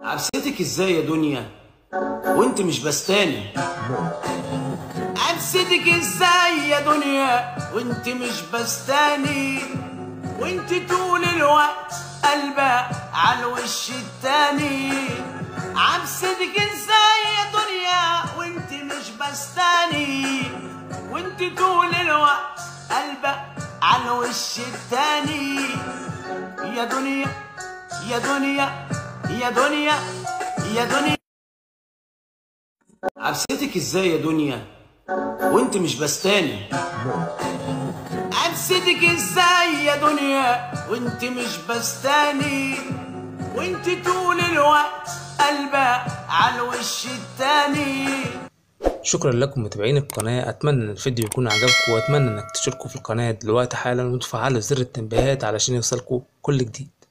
عبستك ازاي يا دنيا وانت مش بستاني عبستك ازاي يا دنيا وانت مش بستاني وانت طول الوقت قلبة على الوش التاني عبستك ازاي يا دنيا وانت مش بستاني وانت طول الوقت قلبة على الوش التاني يا دنيا يا دنيا يا دنيا يا دنيا عبستك ازاي يا دنيا وانت مش بستاني عبستك ازاي يا دنيا وانت مش بستاني وانت طول الوقت قلبة على الوش التاني شكرا لكم متابعين القناة أتمنى إن الفيديو يكون عجبكم وأتمنى إنك تشتركوا في القناة دلوقتي حالا وتفعلوا زر التنبيهات علشان يوصلكوا كل جديد